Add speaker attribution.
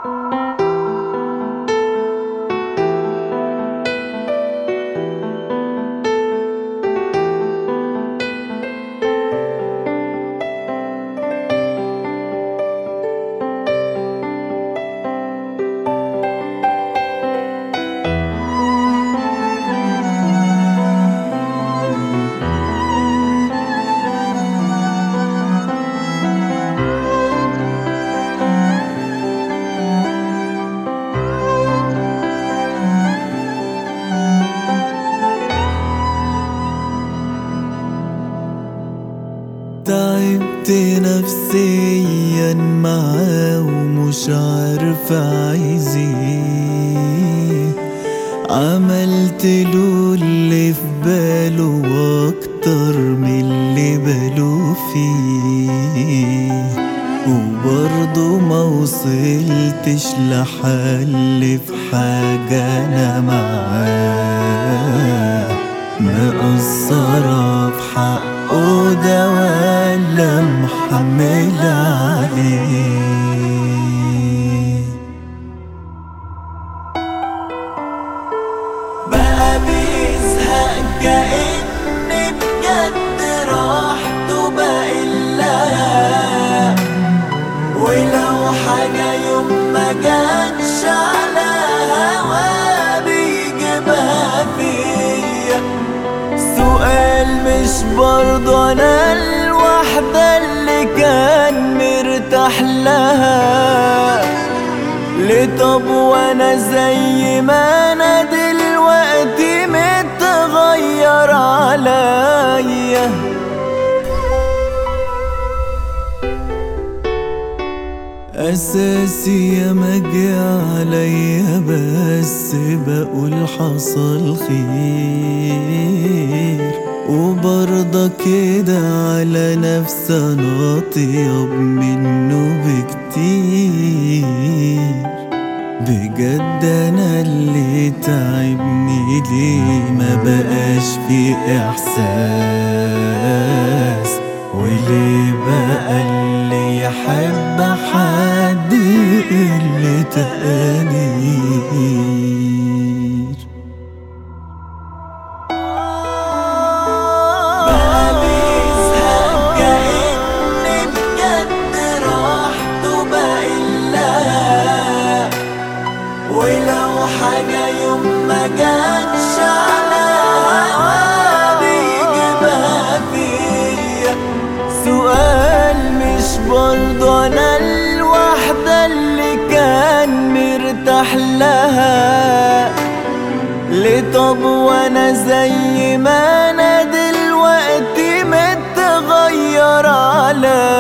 Speaker 1: تعبت نفسيا معاه ومش عارف عايز ايه عملت له اللي في باله واكتر من اللي باله فيه وبرضه ما وصلتش لحل في حاجة أنا معاه مقصرة في حقه ده ولا محملة عليه بقى بيزهق كأني بجد راحته بقلها ولو حاجة يوم ما جاتش على هوا بيجيبها فيا سؤال مش برضه انا الوحدة اللي كان مرتاح لها ليه طب وانا زي ما انا دلوقتي متغير عليا اساسي يا مجي عليا بس بقول حصل خير وبرضه كده على نفس انا اطيب منه بكتير بجد انا اللي تعبني ليه ما بقاش في احساس وليه بقى اللي يحب حد اللي تقدير بقى بيزهق كأني بجد راحته بقلها ولو حاجة يوم ما جاتش على هوا بيجيبها فيا سؤال مش برضه انا الوحدة اللي كان مرتاح لها ليه طب وانا زي ما انا دلوقتي متغير عليا